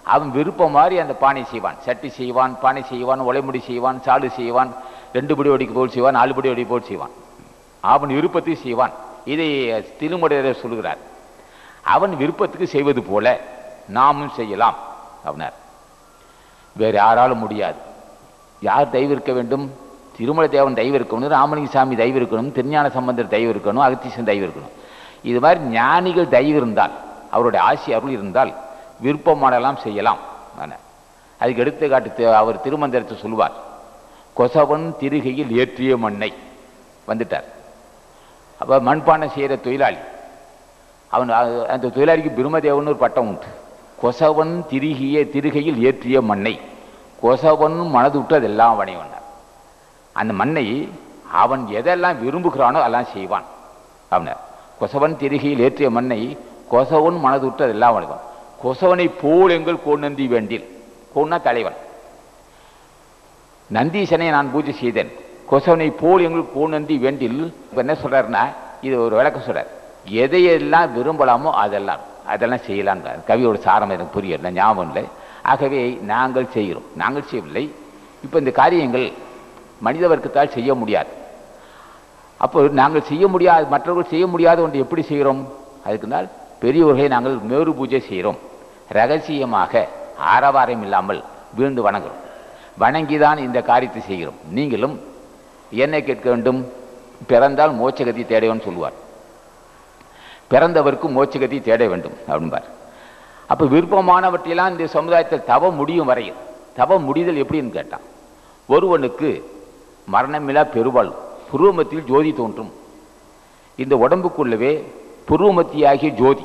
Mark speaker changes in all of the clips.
Speaker 1: அவன் விருப்பம் மாதிரி அந்த பானை செய்வான் சட்டி செய்வான் பானை செய்வான் உலைமுடி செய்வான் சாடு செய்வான் ரெண்டு படி ஒடிக்கு போல் செய்வான் நாலு படி ஒடி போல் செய்வான் அவன் விருப்பத்தை செய்வான் இதை திருமுறையர் சொல்கிறார் அவன் விருப்பத்துக்கு செய்வது போல நாமும் செய்யலாம் அப்படின்னார் வேறு யாராலும் முடியாது யார் தெய்வம் இருக்க வேண்டும் திருமல தேவன் தெய்வம் இருக்கணும் ராமலிங்க சாமி தெய்வம் இருக்கணும் திருஞான சம்பந்தர் தெய்வம் இருக்கணும் அகத்தீசன் தெய்வம் இருக்கணும் இது மாதிரி ஞானிகள் தெய்வம் இருந்தால் அவருடைய ஆசி அருள் இருந்தால் விருப்பமானலாம் செய்யலாம் ஆனார். அதுக்கு எடுத்துக்காட்டு தே- அவர் திருமந்திரத்தை சொல்லுவார் கொசவன் திருகையில் ஏற்றிய மண்ணை வந்துட்டார் அப்போ மண்பானை செய்கிற தொழிலாளி அவன் அ- அந்த தொழிலாளிக்கு பிரம்மதேவன் ஒரு பட்டம் உண்டு கொசவன் திருகிய திருகையில் ஏற்றிய மண்ணை கொசவன் மனது விட்டு அதெல்லாம் வணைவனார் அந்த மண்ணை அவன் எதெல்லாம் விரும்புகிறானோ அதெல்லாம் செய்வான் அப்படின்னார் கொசவன் திருகையில் ஏற்றிய மண்ணை கொசவன் மனது விட்டு அதெல்லாம் வணைவான் கொசவனை போல் எங்கள் கோநந்தி வேண்டில் கோன்னா தலைவன் நந்தீசனை நான் பூஜை செய்தேன் கொசவனை போல் எங்களுக்கு கோநந்தி வேண்டில் இப்ப என்ன சொல்றாருன்னா இது ஒரு விளக்கம் சொல்றார் எதையெல்லாம் விரும்பலாமோ அதெல்லாம் அதெல்லாம் செய்யலாம் கவியோட சாரம் எனக்கு புரியல ஞாபகம் இல்லை ஆகவே நாங்கள் செய்கிறோம் நாங்கள் செய்யவில்லை இப்போ இந்த காரியங்கள் மனித வர்க்கத்தால் செய்ய முடியாது அப்போ நாங்கள் செய்ய முடியாது மற்றவர்கள் செய்ய முடியாத ஒன்று எப்படி செய்கிறோம் அதுக்குனால் பெரியவர்களை நாங்கள் மேரு பூஜை செய்கிறோம் ரகசியமாக ஆரவாரம் இல்லாமல் வீண்டு வணங்குறோம் வணங்கிதான் இந்த காரியத்தை செய்கிறோம் நீங்களும் என்ன கேட்க வேண்டும் பிறந்தால் மோட்சகதி தேடையோன்னு சொல்லுவார் பிறந்தவருக்கு மோட்சகதி தேட வேண்டும் அப்படின்பார் அப்போ விருப்பமானவற்றையெல்லாம் இந்த சமுதாயத்தில் தவ முடியும் வரையில் தவ முடிதல் எப்படின்னு கேட்டான் ஒருவனுக்கு மரணமில்லா பெருவாள் புருவமத்தில் ஜோதி தோன்றும் இந்த உடம்புக்குள்ளவே புருவமத்தியாகிய ஜோதி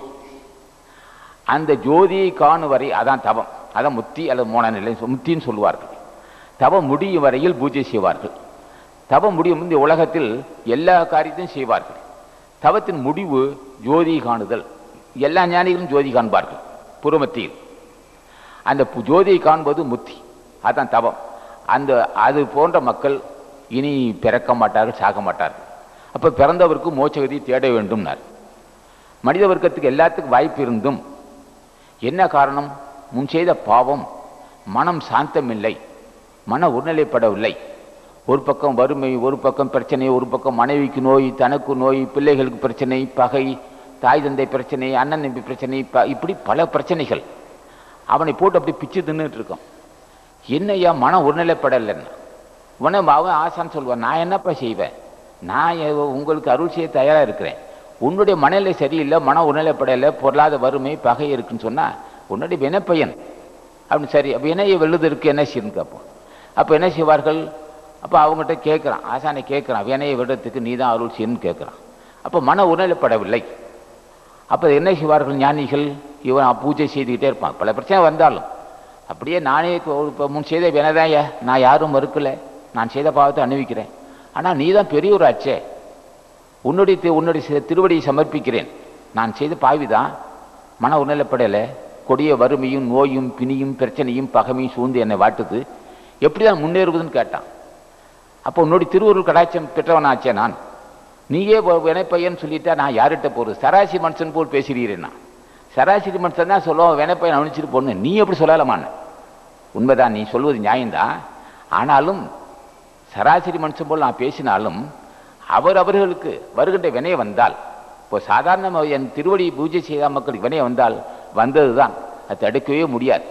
Speaker 1: அந்த ஜோதியை காணும் வரை அதான் தவம் அதான் முத்தி அல்லது மோன நிலை முத்தின்னு சொல்லுவார்கள் தவம் முடியும் வரையில் பூஜை செய்வார்கள் தவம் முடியும் இந்த உலகத்தில் எல்லா காரியத்தையும் செய்வார்கள் தவத்தின் முடிவு ஜோதி காணுதல் எல்லா ஞானிகளும் ஜோதி காண்பார்கள் புறமத்தியில் அந்த பு- ஜோதியை காண்பது முத்தி அதான் தவம் அந்த அது போன்ற மக்கள் இனி பிறக்க மாட்டார்கள் சாக மாட்டார்கள் அப்போ பிறந்தவருக்கு மோட்சகதி தேட வேண்டும்னார் மனித வர்க்கத்துக்கு எல்லாத்துக்கும் வாய்ப்பு இருந்தும் என்ன காரணம் முன் செய்த பாவம் மனம் சாந்தமில்லை மன ஒருநிலைப்படவில்லை ஒரு பக்கம் வறுமை ஒரு பக்கம் பிரச்சனை ஒரு பக்கம் மனைவிக்கு நோய் தனக்கு நோய் பிள்ளைகளுக்கு பிரச்சனை பகை தாய் தந்தை பிரச்சனை அண்ணன் தம்பி பிரச்சனை ப- இப்படி பல பிரச்சனைகள் அவனை போட்டு அப்படி பிச்சு தின்னுட்டு இருக்கான் என்னய்யா மனம் ஒருநிலைப்படலைன்னா உடனே அவன் ஆசான்னு சொல்லுவான் நான் என்னப்பா செய்வேன் நான் எ- உங்களுக்கு அருள் செய்ய தயாராக இருக்கிறேன் உன்னுடைய மனநிலை சரியில்லை மன ஒருநிலைப்படலை பொருளாத வறுமை பகை இருக்குன்னு சொன்னா உன்னுடைய வினைப்பையன் அப்படின்னு சரி அப்போ வினையை வெல்லுது இருக்கு என்ன செய்யணும் கேட்போம் அப்போ என்ன செய்வார்கள் அப்போ அவங்ககிட்ட கேட்குறான் ஆசானை கேட்குறான் வினையை விடுறதுக்கு நீ தான் அருள் செய்யணும்னு கேட்குறான் அப்போ மன ஒருநிலைப்படவில்லை அப்போ என்ன செய்வார்கள் ஞானிகள் இவன் பூஜை செய்துக்கிட்டே இருப்பான் பல பிரச்சனை வந்தாலும் அப்படியே நானே இப்போ முன் செய்த வினைதாயா நான் யாரும் மறுக்கலை நான் செய்த பாவத்தை அனுபவிக்கிறேன் ஆனால் நீ தான் பெரியவராச்சே உன்னுடைய தி- உன்னுடைய சி- திருவடியை சமர்ப்பிக்கிறேன் நான் செய்த பாவிதான் மன உணரப்படலை கொடிய வறுமையும் நோயும் பிணியும் பிரச்சனையும் பகைமையும் சூழ்ந்து என்னை வாட்டுது எப்படி தான் முன்னேறுவதுன்னு கேட்டான் அப்போ உன்னுடைய திருவருள் கடாட்சம் பெற்றவனாச்சே நான் நீயே வ- வினைப்பையன் சொல்லிட்டா நான் யார்கிட்ட போகிறது சராசி மனுஷன் போல் பேசுகிறீரே நான் சராசரி மனுஷன் தான் சொல்லுவோம் வினைப்பையன் அவனிச்சிட்டு போடணும் நீ எப்படி சொல்லலாமான உண்மைதான் நீ சொல்வது நியாயம்தான் ஆனாலும் சராசரி மனுஷன் போல் நான் பேசினாலும் அவர் அவர்களுக்கு வருகின்ற வினைய வந்தால் இப்போ சாதாரண என் திருவடி பூஜை செய்த மக்களுக்கு வினைய வந்தால் வந்தது தான் அது தடுக்கவே முடியாது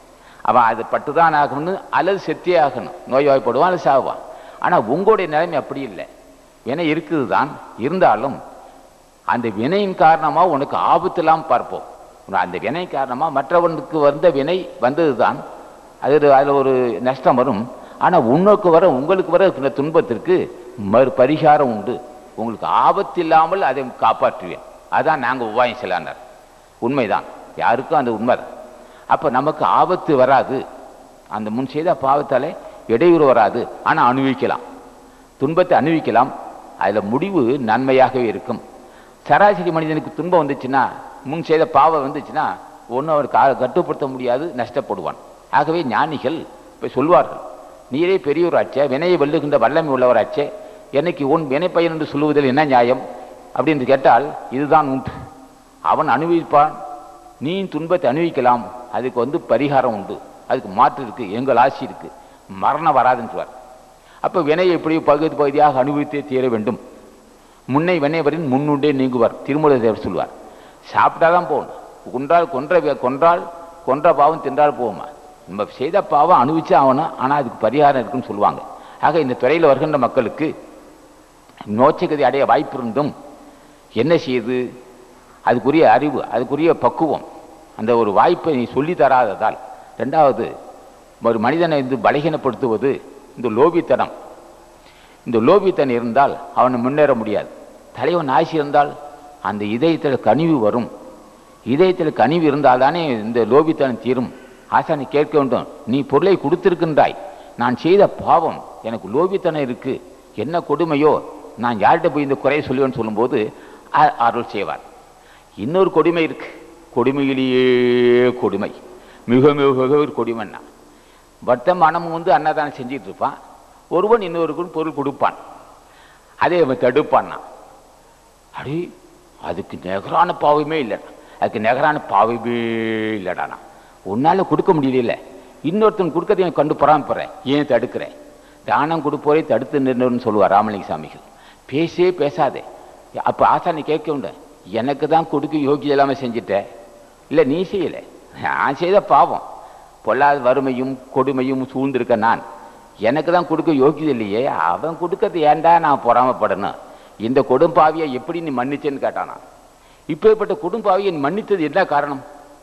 Speaker 1: அவன் அது பட்டுதான் ஆகணும் அல்லது செத்தே ஆகணும் நோய்வாய்ப்படுவான் அல்லது சாகுவான் ஆனால் உங்களுடைய நிலைமை அப்படி இல்லை வினை இருக்குது தான் இருந்தாலும் அந்த வினையின் காரணமாக உனக்கு ஆபத்தெல்லாம் பார்ப்போம் உன- அந்த வினை காரணமாக மற்றவனுக்கு வந்த வினை வந்தது தான் அது அதில் ஒரு நஷ்டம் வரும் ஆனால் உனக்கு வர உங்களுக்கு வர இருக்கிற துன்பத்திற்கு மறு பரிகாரம் உண்டு உங்களுக்கு ஆபத்து இல்லாமல் அதை காப்பாற்றுவேன் அதான் நாங்கள் உபாயம் செய்யலானார் உண்மைதான் யாருக்கும் அந்த உண்மை அப்போ நமக்கு ஆபத்து வராது அந்த முன் செய்த பாவத்தாலே இடையூறு வராது ஆனால் அனுபவிக்கலாம் துன்பத்தை அனுபவிக்கலாம் அதில் முடிவு நன்மையாகவே இருக்கும் சராசரி மனிதனுக்கு துன்பம் வந்துச்சுன்னா முன் செய்த பாவம் வந்துச்சுன்னா ஒன்றும் அவர் கா கட்டுப்படுத்த முடியாது நஷ்டப்படுவான் ஆகவே ஞானிகள் இப்போ சொல்வார்கள் நீரே பெரியவராச்சே வினையை வெல்லுகின்ற வல்லமை உள்ளவராச்சே என்னைக்கு உன் வினை பையன் என்று சொல்லுவதில் என்ன நியாயம் அப்படின்னு கேட்டால் இதுதான் உண்டு அவன் அனுபவிப்பான் நீ துன்பத்தை அனுபவிக்கலாம் அதுக்கு வந்து பரிகாரம் உண்டு அதுக்கு மாற்று இருக்கு எங்கள் ஆசி இருக்கு மரணம் வராதுன்னு சொல்வார் அப்போ வினையை எப்படி பகுதி பகுதியாக அனுபவித்தே தீர வேண்டும் முன்னை வினைவரின் முன்னுண்டே நீங்குவார் திருமூல தேவர் சொல்வார் சாப்பிட்டாதான் போகணும் கொன்றால் கொன்ற வே- கொன்றால் கொன்ற பாவம் தின்றால் போகுமா நம்ம செய்த பாவம் அனுபவிச்சு ஆகணும் ஆனால் அதுக்கு பரிகாரம் இருக்குன்னு சொல்லுவாங்க ஆக இந்த துறையில் வருகின்ற மக்களுக்கு நோச்சகதி அடைய வாய்ப்பு இருந்தும் என்ன செய்யுது அதுக்குரிய அறிவு அதுக்குரிய பக்குவம் அந்த ஒரு வாய்ப்பை நீ சொல்லி தராததால் ரெண்டாவது ஒரு மனிதனை வந்து பலகீனப்படுத்துவது இந்த லோபித்தனம் இந்த லோபித்தனம் இருந்தால் அவனை முன்னேற முடியாது தலைவன் ஆசி இருந்தால் அந்த இதயத்தில் கனிவு வரும் இதயத்தில் கனிவு இருந்தால் தானே இந்த லோபித்தனம் தீரும் ஆசானை கேட்க வேண்டும் நீ பொருளை கொடுத்திருக்கின்றாய் நான் செய்த பாவம் எனக்கு லோபித்தனம் இருக்கு என்ன கொடுமையோ நான் யார்கிட்ட போய் இந்த குறையை சொல்லுவேன்னு சொல்லும்போது அ- அருள் செய்வார் இன்னொரு கொடுமை இருக்கு கொடுமையிலேயே கொடுமை மிக மிக ஒரு கொடுமைன்னா வர்த்தமானம் வந்து அன்னதானம் செஞ்சிட்டு இருப்பான் ஒருவன் இன்னொருவன் பொருள் கொடுப்பான் அதே அவன் தடுப்பான்னா அடி அதுக்கு நிகரான பாவமே இல்லைடா அதுக்கு நிகரான பாவமே இல்லைடாண்ணா உன்னால கொடுக்க முடியல இன்னொருத்தன் கொடுக்கறதை எனக்கு கண்டு பொறாமப்படுறேன் ஏன் தடுக்கிறேன் தானம் கொடுப்போரை தடுத்து நின்றுன்னு சொல்லுவார் ராமலிங்க சாமிகள் பேசவே பேசாதே அப்போ ஆசானி கேட்க உண்டு எனக்கு தான் கொடுக்க யோகி இல்லாமல் செஞ்சுட்டேன் இல்லை நீ செய்யலை நான் செய்த பாவம் பொல்லாத வறுமையும் கொடுமையும் சூழ்ந்திருக்க நான் எனக்கு தான் கொடுக்க யோகியது இல்லையே அவன் கொடுக்கறது ஏன்டா நான் பொறாமப்படணும் இந்த கொடும்பாவியை எப்படி நீ மன்னிச்சேன்னு கேட்டானா இப்பேற்பட்ட கொடும்பாவியை நீ மன்னித்தது என்ன காரணம்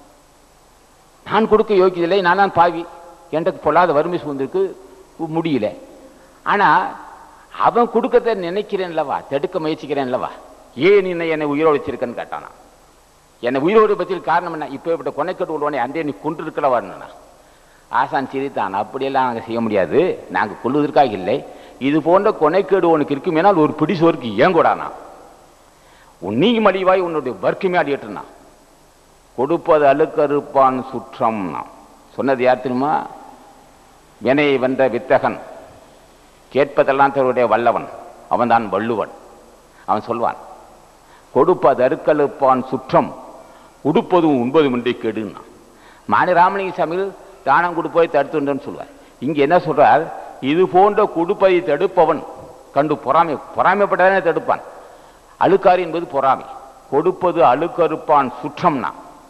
Speaker 1: நான் கொடுக்க யோகியதில்லை நான் தான் பாவி எனக்கு பொல்லாத வறுமை சூழ்ந்திருக்கு முடியல ஆனா அவன் கொடுக்கறத நினைக்கிறேன்லவா தடுக்க முயற்சிக்கிறேன்லவா ஏன் நீ என்னை உயிரோடு வச்சிருக்கன்னு கேட்டானா என்னை உயிரோடு பற்றி காரணம் என்ன இப்பேற்பட்ட கொனைக்கட்டு உள்ளவனே அந்த நீ கொண்டு இருக்கலவான்னு ஆசான் சிரித்தான் அப்படியெல்லாம் நாங்கள் செய்ய முடியாது நாங்கள் கொள்வதற்காக இல்லை இது போன்ற கொனைக்கேடு உனக்கு இருக்குமேனால் ஒரு பிடி சோருக்கு ஏன் கூடானா உன் நீ மலிவாய் உன்னுடைய வர்க்கமே அடியட்டுனா கொடுப்பது அழுக்கறுப்பான் சுற்றம் சொன்னது யார் தெரியுமா வினையை வென்ற வித்தகன் கேட்பதெல்லாம் தன்னுடைய வல்லவன் அவன்தான் வள்ளுவன் அவன் சொல்வான் கொடுப்பது அறுக்கழுப்பான் சுற்றம் உடுப்பதும் உண்பதும் இன்றி கெடுன்னா மாணி ராமலிங்க சாமிகள் தானம் கொடுப்பதை தடுத்துன்றன்னு சொல்வார் இங்க என்ன சொல்றார் இது போன்ற கொடுப்பதை தடுப்பவன் கண்டு பொறாமை பொறாமைப்பட்டதானே தடுப்பான் அழுக்காறு என்பது பொறாமை கொடுப்பது அழுக்கறுப்பான் சுற்றம்னா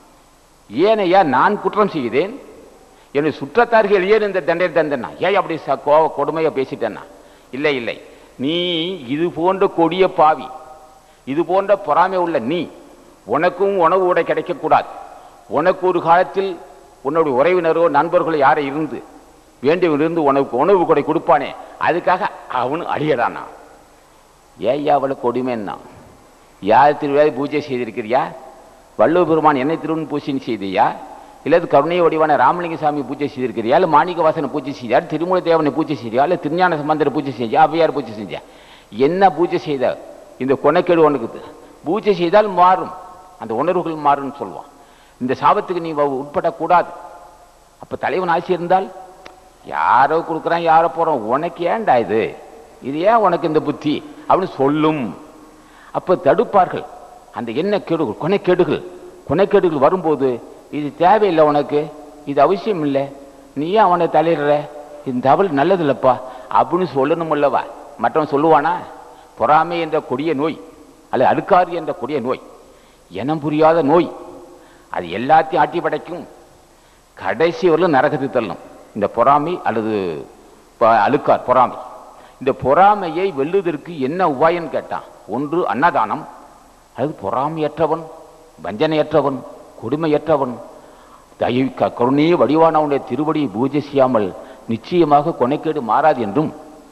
Speaker 1: ஏனையா நான் குற்றம் செய்கிறேன் என்னை சுற்றத்தார்கள் ஏன் இந்த தண்டனை தந்தனா ஏன் அப்படி ச- கோவ கொடுமையா பேசிட்டேன்னா இல்லை இல்லை நீ இது போன்ற கொடிய பாவி இது போன்ற பொறாமை உள்ள நீ உனக்கும் உணவு உடை கிடைக்கக்கூடாது உனக்கு ஒரு காலத்தில் உன்னுடைய உறவினரோ நண்பர்களோ யாரை இருந்து வேண்டியவன் இருந்து உனக்கு உணவு கொடை கொடுப்பானே அதுக்காக அவனு அழியடானா ஏய்யா அவளை கொடுமைன்னா யார் திருவிழா பூஜை செய்திருக்கிறியா வள்ளுவ பெருமான் என்னை திருவன் பூஜை செய்தியா இல்லது கருணை வடிவான ராமலிங்க சாமி பூஜை செய்திருக்கிறியா இல்லை மாணிக்க வாசனை பூஜை செய்தியா இல்ல திருமூல தேவனை பூஜை செய்தியா இல்லை திருஞான சம்பந்தரை பூஜை செஞ்சா அவ்வையார் பூஜை செஞ்சா என்ன பூஜை செய்த இந்த கொனைக்கேடு உனக்கு து- பூஜை செய்தால் மாறும் அந்த உணர்வுகள் மாறும்னு சொல்லுவான் இந்த சாபத்துக்கு நீ வ- உட்படக்கூடாது அப்ப தலைவன் ஆசி இருந்தால் யாரோ கொடுக்குறான் யாரோ போறோம் உனக்கு ஏன்டா இது இது ஏன் உனக்கு இந்த புத்தி அப்படின்னு சொல்லும் அப்ப தடுப்பார்கள் அந்த என்ன கேடுகள் கொனைக்கேடுகள் கொனைக்கேடுகள் வரும்போது இது தேவையில்லை உனக்கு இது அவசியம் இல்லை நீ ஏன் அவனை தலையிடுற இந்த அவள் நல்லதில்லப்பா அப்படின்னு சொல்லணும் அல்லவா மற்றவன் சொல்லுவானா பொறாமை என்ற கொடிய நோய் அல்லது அழுக்காறு என்ற கொடிய நோய் இனம் புரியாத நோய் அது எல்லாத்தையும் ஆட்டி படைக்கும் கடைசி வரலும் நரகத்துக்கு தள்ளும் இந்த பொறாமை அல்லது ப- அழுக்கார் பொறாமை இந்த பொறாமையை வெல்லுவதற்கு என்ன உபாயம் கேட்டான் ஒன்று அன்னதானம் அல்லது பொறாமையற்றவன் வஞ்சனையற்றவன் கொடுமையற்றவன் தயவு க- கருணையே வடிவானவனுடைய திருவடியை பூஜை செய்யாமல் நிச்சயமாக கொனைக்கேடு மாறாது என்றும்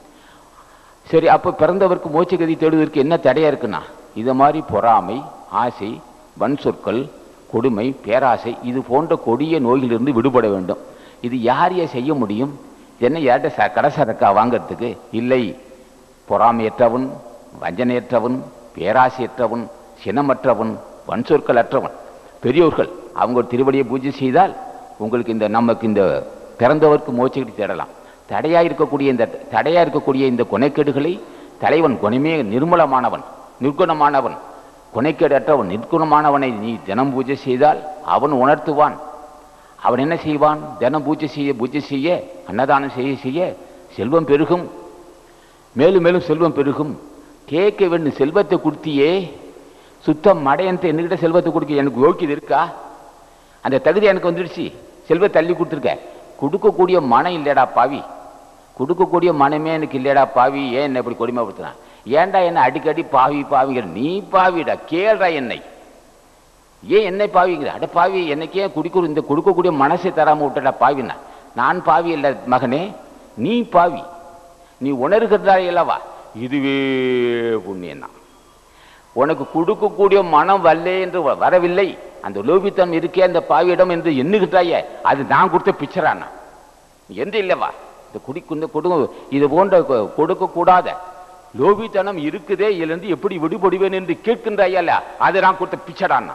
Speaker 1: சரி அப்ப பிறந்தவருக்கு மோட்சகதி தேடுவதற்கு என்ன தடையா இருக்குன்னா இது மாதிரி பொறாமை ஆசை வன் சொற்கள் கொடுமை பேராசை இது போன்ற கொடிய நோயிலிருந்து விடுபட வேண்டும் இது யார் யார் செய்ய முடியும் இது என்ன யார்கிட்ட ச கடைசரக்கா வாங்கிறதுக்கு இல்லை பொறாமையற்றவன் வஞ்சனையற்றவன் பேராசையற்றவன் சினமற்றவன் வன் சொற்கள் அற்றவன் பெரியோர்கள் அவங்க ஒரு திருவடியை பூஜை செய்தால் உங்களுக்கு இந்த நமக்கு இந்த பிறந்தவருக்கு மோட்சத்தை தேடலாம் தடையா இருக்கக்கூடிய இந்த தடையா இருக்கக்கூடிய இந்த கொனைக்கேடுகளை தலைவன் குணமே நிர்மலமானவன் நிர்குணமானவன் கொனைக்கேடற்றவன் நிர்குணமானவனை நீ தினம் பூஜை செய்தால் அவன் உணர்த்துவான் அவன் என்ன செய்வான் தினம் பூஜை செய்ய பூஜை செய்ய அன்னதானம் செய்ய செய்ய செல்வம் பெருகும் மேலும் மேலும் செல்வம் பெருகும் கேட்க வேண்டும் செல்வத்தை கொடுத்தியே சுத்தம் மடையன்ட்டு என்கிட்ட செல்வத்தை கொடுக்க எனக்கு யோக்கியது இருக்கா அந்த தகுதி எனக்கு வந்துடுச்சு செல்வத்தை தள்ளி கொடுத்துருக்க கொடுக்கக்கூடிய மனம் இல்லைடா பாவி கொடுக்கக்கூடிய மனமே எனக்கு இல்லைடா பாவி ஏன் என்னை இப்படி கொடுமைப்படுத்துறான் ஏன்டா என்னை அடிக்கடி பாவி பாவிங்கிற நீ பாவிடா கேள்றா என்னை ஏன் என்னை பாவிங்கிற அட பாவி என்னைக்கு ஏன் குடிக்கிற இந்த கொடுக்கக்கூடிய மனசை தராம விட்டடா பாவினா நான் பாவி இல்லை மகனே நீ பாவி நீ உணர்கிறதா இல்லவா இதுவே புண்ணியம் தான் உனக்கு கொடுக்கக்கூடிய மனம் வரலே என்று வ- வரவில்லை அந்த லோபித்தம் இருக்கே அந்த பாவியிடம் என்று எண்ணுகிட்டாயே அது நான் கொடுத்த பிக்சரானா என்று இல்லவா இந்த குடிக்கு இந்த கொடு இது போன்ற கொ- கொடுக்கக்கூடாத லோபித்தனம் இருக்குதே இதிலிருந்து எப்படி விடுபடுவேன் என்று கேட்கின்றாயல்ல அது நான் கொடுத்த பிச்சடான்னா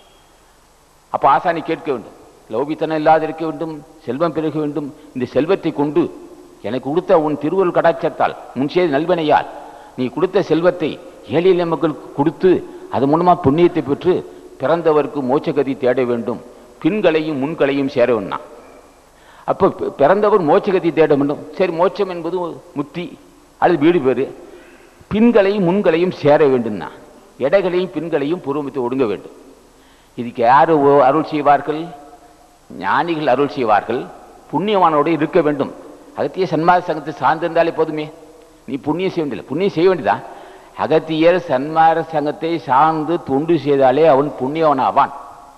Speaker 1: அப்ப ஆசானி கேட்க வேண்டும் லோபித்தனம் இல்லாது இருக்க வேண்டும் செல்வம் பெருக வேண்டும் இந்த செல்வத்தை கொண்டு எனக்கு கொடுத்த உன் திருவருள் கடாட்சத்தால் முன்செய்த நல்வினையால் நீ கொடுத்த செல்வத்தை ஏழை எளிய மக்களுக்கு கொடுத்து அது மூலமா புண்ணியத்தை பெற்று பிறந்தவருக்கு மோட்சகதி தேட வேண்டும் பின்களையும் முன்களையும் சேர வேண்டாம் அப்போ பி- பிறந்தவர் மோட்சகதி தேட வேண்டும் சரி மோட்சம் என்பது முத்தி அல்லது வீடு பேரு பின்களையும் முன்களையும் சேர வேண்டும்னா எடைகளையும் பின்களையும் பூர்வமித்து ஒடுங்க வேண்டும் இதுக்கு யார் ஒ- அருள் செய்வார்கள் ஞானிகள் அருள் செய்வார்கள் புண்ணியவானோடு இருக்க வேண்டும் அகத்திய சன்மாத சங்கத்தை சார்ந்திருந்தாலே போதுமே நீ புண்ணியம் செய்ய வேண்டியதில்லை புண்ணியம் செய்ய வேண்டியதான் அகத்தியர் சன்மார சங்கத்தை சார்ந்து தொண்டு செய்தாலே அவன் புண்ணியவன் ஆவான்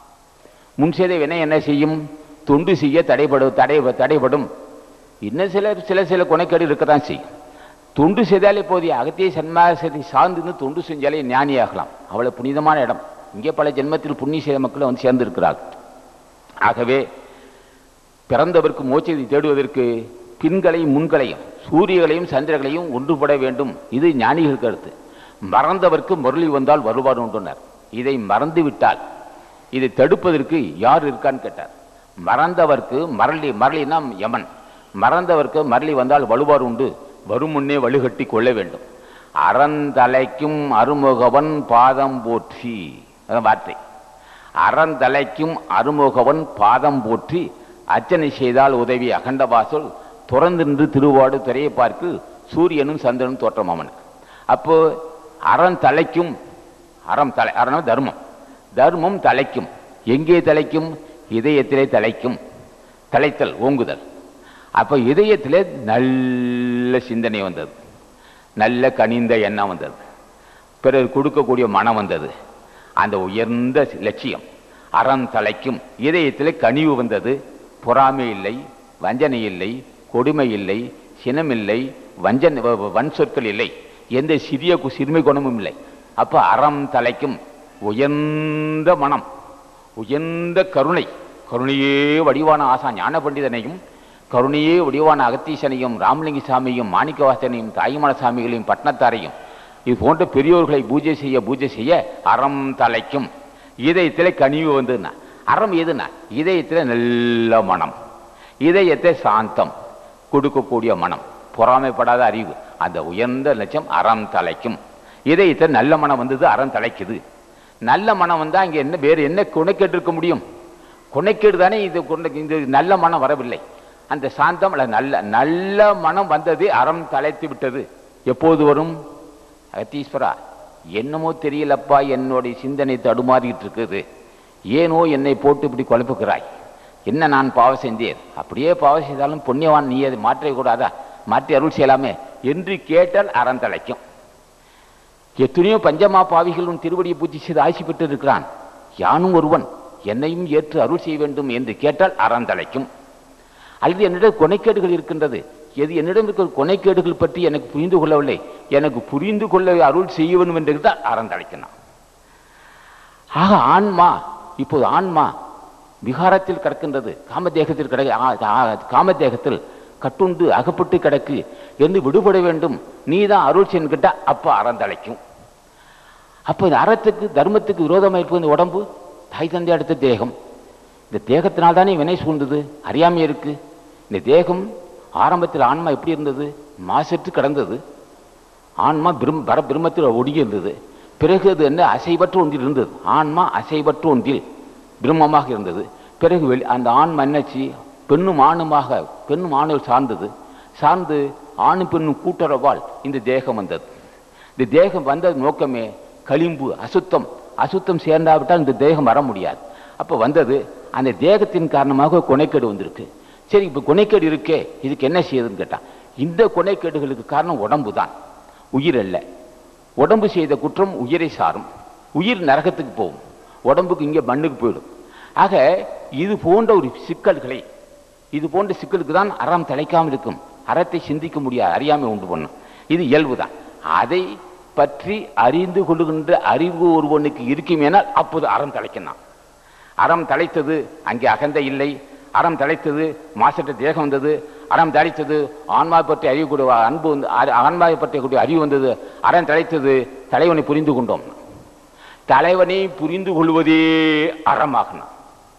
Speaker 1: முன் செய்த வினை என்ன செய்யும் தொண்டு செய்ய தடைபடும் தடை தடைபடும் இன்னும் சில சில சில குணைக்கேடு இருக்கத்தான் செய்யும் தொண்டு செய்தாலே போதிய அகத்திய சன்மாசத்தை சார்ந்து தொண்டு செஞ்சாலே ஞானியாகலாம் அவ்வளவு புனிதமான இடம் இங்கே பல ஜென்மத்தில் புண்ணிய செய்த மக்கள் வந்து சேர்ந்திருக்கிறார்கள் ஆகவே பிறந்தவருக்கு மோட்சத்தை தேடுவதற்கு பின்களையும் முன்களையும் சூரியகளையும் சந்திரகளையும் ஒன்றுபட வேண்டும் இது ஞானிகள் கருத்து மறந்தவர்க்கு முரளி வந்தால் வருவார் உண்டுனர் இதை மறந்து விட்டால் இதை தடுப்பதற்கு யார் இருக்கான்னு கேட்டார் மறந்தவர்க்கு மரளி மரளினா யமன் மறந்தவர்க்கு மரளி வந்தால் வலுவார் உண்டு வரும் முன்னே வலுகட்டி கொள்ள வேண்டும் அறந்தலைக்கும் அருமுகவன் பாதம் போற்றி அதான் வார்த்தை அறந்தலைக்கும் அருமுகவன் பாதம் போற்றி அர்ச்சனை செய்தால் உதவி அகண்டவாசல் துறந்து நின்று திருவாடு திரையை பார்க்கு சூரியனும் சந்திரனும் தோற்றம் அவனுக்கு அப்போ அறம் தலைக்கும் அறம் தலை அறம் தர்மம் தர்மம் தலைக்கும் எங்கே தலைக்கும் இதயத்திலே தலைக்கும் தலைத்தல் ஓங்குதல் அப்போ இதயத்திலே நல்ல சிந்தனை வந்தது நல்ல கனிந்த எண்ணம் வந்தது பிறர் கொடுக்கக்கூடிய மனம் வந்தது அந்த உயர்ந்த லட்சியம் அறம் தலைக்கும் இதயத்திலே கனிவு வந்தது பொறாமை இல்லை வஞ்சனை இல்லை கொடுமை இல்லை சினமில்லை வஞ்சன் வ- வ- வன் சொற்கள் இல்லை எந்த சிறிய கு- சிறுமை குணமும் இல்லை அப்ப அறம் தலைக்கும் உயர்ந்த மனம் உயர்ந்த கருணை கருணையே வடிவான ஆசா ஞான பண்டிதனையும் கருணையே வடிவான அகத்தீசனையும் ராமலிங்க சாமியும் மாணிக்கவாசனையும் தாய்மான சாமிகளையும் பட்னத்தாரையும் இது போன்ற பெரியோர்களை பூஜை செய்ய பூஜை செய்ய அறம் தலைக்கும் இதயத்திலே கனிவு வந்துன்னா அறம் எதுனா இதயத்திலே நல்ல மனம் இதயத்தை சாந்தம் கொடுக்கக்கூடிய மனம் பொறாமைப்படாத அறிவு அந்த உயர்ந்த லட்சம் அறம் தலைக்கும் இதயத்தை நல்ல மனம் வந்தது அறம் தலைக்குது நல்ல மனம் வந்தா இங்க என்ன வேறு என்ன குணைக்கேட்டு இருக்க முடியும் குணைக்கேடு தானே இது கொண்ட இந்த நல்ல மனம் வரவில்லை அந்த சாந்தம் அல்ல நல்ல நல்ல மனம் வந்தது அறம் தலைத்து விட்டது எப்போது வரும் அகத்தீஸ்வரா என்னமோ தெரியலப்பா என்னுடைய சிந்தனை தடுமாறிட்டு இருக்குது ஏனோ என்னை போட்டு இப்படி குழப்புகிறாய் என்ன நான் பாவம் செஞ்சேன் அப்படியே பாவம் செய்தாலும் புண்ணியவான் நீ அதை மாற்றவே கூடாதா மாற்றி அருள் செய்யலாமே என்று கேட்டால் அறம் தலைக்கும் எத்தனையோ பஞ்சமா பாவிகள் உன் திருவடியை பூஜை செய்து ஆசி பெற்று இருக்கிறான் யானும் ஒருவன் என்னையும் ஏற்று அருள் செய்ய வேண்டும் என்று கேட்டால் அறம் தலைக்கும் அல்லது என்னிடம் கொனைக்கேடுகள் இருக்கின்றது எது என்னிடம் இருக்கிற கொனைக்கேடுகள் பற்றி எனக்கு புரிந்து கொள்ளவில்லை எனக்கு புரிந்து கொள்ள அருள் செய்ய வேண்டும் என்று தான் அறம் தலைக்கணும் ஆக ஆன்மா இப்போது ஆன்மா விகாரத்தில் கிடக்கின்றது காமதேகத்தில் கிடக்க ஆ- ஆ- காமதேகத்தில் கட்டுண்டு அகப்பட்டு கிடக்கு என்று விடுபட வேண்டும் நீ தான் அருள் செய்யணுகிட்ட அப்ப அறம் தலைக்கும் அப்போ இந்த அறத்துக்கு தர்மத்துக்கு விரோதமாக இருப்பது இந்த உடம்பு தாய் தந்தை அடுத்த தேகம் இந்த தேகத்தினால் தானே வினை சூழ்ந்தது அறியாமை இருக்கு இந்த தேகம் ஆரம்பத்தில் ஆன்மா எப்படி இருந்தது மாசற்று கிடந்தது ஆன்மா பிரம் பர பிரம்மத்தில் ஒடுங்கி இருந்தது பிறகு அது என்ன அசைவற்ற ஒன்றில் இருந்தது ஆன்மா அசைவற்ற ஒன்றில் பிரம்மமாக இருந்தது பிறகு வெளி அந்த ஆண் மன்னச்சி பெண்ணும் ஆணுமாக பெண்ணும் ஆணுகள் சார்ந்தது சார்ந்து ஆணும் பெண்ணும் கூட்டுறவால் இந்த தேகம் வந்தது இந்த தேகம் வந்தது நோக்கமே களிம்பு அசுத்தம் அசுத்தம் சேர்ந்தாவிட்டால் இந்த தேகம் வர முடியாது அப்போ வந்தது அந்த தேகத்தின் காரணமாக கொனைக்கேடு வந்திருக்கு சரி இப்போ கொனைக்கேடு இருக்கே இதுக்கு என்ன செய்யுதுன்னு கேட்டான் இந்த கொனைக்கேடுகளுக்கு காரணம் உடம்பு தான் உயிர் அல்ல உடம்பு செய்த குற்றம் உயிரை சாரும் உயிர் நரகத்துக்கு போகும் உடம்புக்கு இங்கே மண்ணுக்கு போயிடும் ஆக இது போன்ற ஒரு சிக்கல்களை இது போன்ற சிக்கலுக்கு தான் அறம் தலைக்காமல் இருக்கும் அறத்தை சிந்திக்க முடியாது அறியாமை உண்டு பண்ணும் இது இயல்புதான் அதை பற்றி அறிந்து கொள்ளுகின்ற அறிவு ஒருவனுக்கு இருக்குமேனால் அப்போது அறம் தலைக்கணும் அறம் தலைத்தது அங்கே அகந்தை இல்லை அறம் தலைத்தது மாசற்ற தேகம் வந்தது அறம் தலைத்தது ஆன்மாவை பற்றி அறியக்கூடிய அன்பு வந்து அ- ஆன்மாவை பற்றிய அறிவு வந்தது அறம் தலைத்தது தலைவனை புரிந்து கொண்டோம் தலைவனை புரிந்து கொள்வதே அறமாகணும்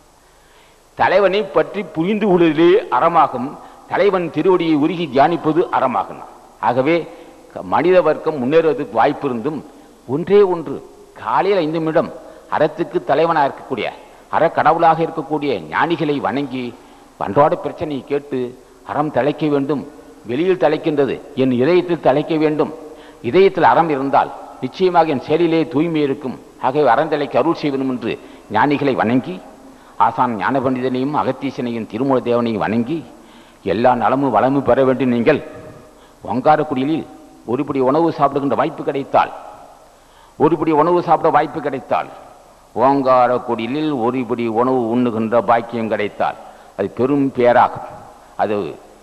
Speaker 1: தலைவனை பற்றி புரிந்து கொள்வதிலே அறமாகும் தலைவன் திருவடியை உருகி தியானிப்பது அறமாகணும் ஆகவே க- மனித வர்க்கம் முன்னேறுவதற்கு வாய்ப்பு இருந்தும் ஒன்றே ஒன்று காலையில் ஐந்து நிமிடம் அறத்துக்கு தலைவனாக இருக்கக்கூடிய அறக்கடவுளாக இருக்கக்கூடிய ஞானிகளை வணங்கி அன்றாட பிரச்சனையை கேட்டு அறம் தலைக்க வேண்டும் வெளியில் தலைக்கின்றது என் இதயத்தில் தலைக்க வேண்டும் இதயத்தில் அறம் இருந்தால் நிச்சயமாக என் செயலிலே தூய்மை இருக்கும் ஆகவே அறந்தலைக்கு அருள் செய்ய வேண்டும் என்று ஞானிகளை வணங்கி ஆசான் ஞான பண்டிதனையும் அகத்தீசனையும் திருமூல தேவனையும் வணங்கி எல்லா நலமும் வளமும் பெற வேண்டும் நீங்கள் ஒங்காரக்குடியில் ஒருபடி உணவு சாப்பிடுகின்ற வாய்ப்பு கிடைத்தால் ஒருபடி உணவு சாப்பிட வாய்ப்பு கிடைத்தால் ஓங்காரக்குடியில் ஒருபடி உணவு உண்ணுகின்ற பாக்கியம் கிடைத்தால் அது பெரும் பேராகும் அது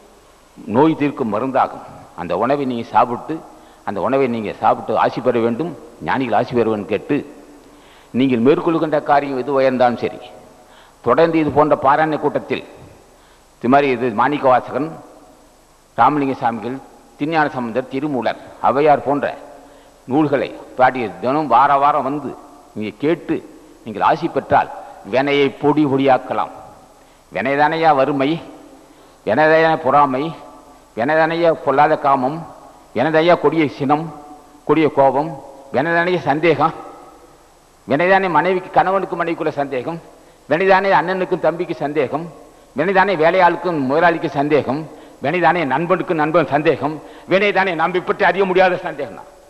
Speaker 1: நோய் தீர்க்கும் மருந்தாகும் அந்த உணவை நீங்கள் சாப்பிட்டு அந்த உணவை நீங்கள் சாப்பிட்டு ஆசி பெற வேண்டும் ஞானிகள் ஆசி பெற வேண்டும் கேட்டு நீங்கள் மேற்கொள்கின்ற காரியம் எது உயர்ந்தாலும் சரி தொடர்ந்து இது போன்ற பாராயண கூட்டத்தில் இது மாதிரி இது மாணிக்க வாசகன் ராமலிங்க சாமிகள் திருஞான சம்பந்தர் திருமூலர் ஔவையார் போன்ற நூல்களை பாடி தினம் வார வாரம் வந்து நீங்கள் கேட்டு நீங்கள் ஆசி பெற்றால் வினையை பொடி பொடியாக்கலாம் வினைதானையா வறுமை வினைதான பொறாமை வினைதானையா பொல்லாத காமம் வினைதாயா கொடிய சினம் கொடிய கோபம் வினைதானைய சந்தேகம் வினைதானே மனைவிக்கு கணவனுக்கு மனைவிக்குள்ள சந்தேகம் வினைதானே அண்ணனுக்கும் தம்பிக்கு சந்தேகம் வினைதானே வேலையாளுக்கும் முதலாளிக்கு சந்தேகம் வினைதானே நண்பனுக்கும் நண்பன் சந்தேகம் வினைதானே நம்பி பற்றி அறிய முடியாத சந்தேகம் தான்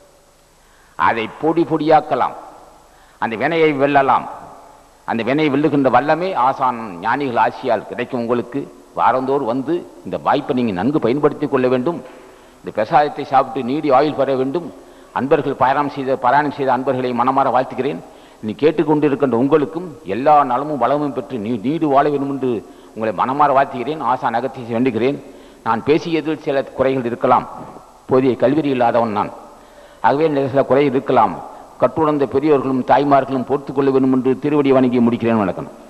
Speaker 1: அதை பொடி பொடியாக்கலாம் அந்த வினையை வெல்லலாம் அந்த வினையை வெல்லுகின்ற வல்லமே ஆசான் ஞானிகள் ஆசியால் கிடைக்கும் உங்களுக்கு வாரந்தோறும் வந்து இந்த வாய்ப்பை நீங்கள் நன்கு பயன்படுத்திக் கொள்ள வேண்டும் இந்த பிரசாதத்தை சாப்பிட்டு நீடி ஆயுள் பெற வேண்டும் அன்பர்கள் பாராயணம் செய்த பாராயணம் செய்த அன்பர்களை மனமாற வாழ்த்துகிறேன் நீ கேட்டுக்கொண்டிருக்கின்ற உங்களுக்கும் எல்லா நலமும் வளமும் பெற்று நீ நீடு வாழ வேண்டும் என்று உங்களை மனமாற வாழ்த்துகிறேன் ஆசான் அகத்தை வேண்டுகிறேன் நான் பேசியதில் சில குறைகள் இருக்கலாம் போதிய கல்வி இல்லாதவன் நான் ஆகவே இந்த சில குறை இருக்கலாம் கட்டுணர்ந்த பெரியோர்களும் தாய்மார்களும் பொறுத்துக் கொள்ள வேண்டும் என்று திருவடி வணங்கி முடிக்கிறேன் வணக்கம்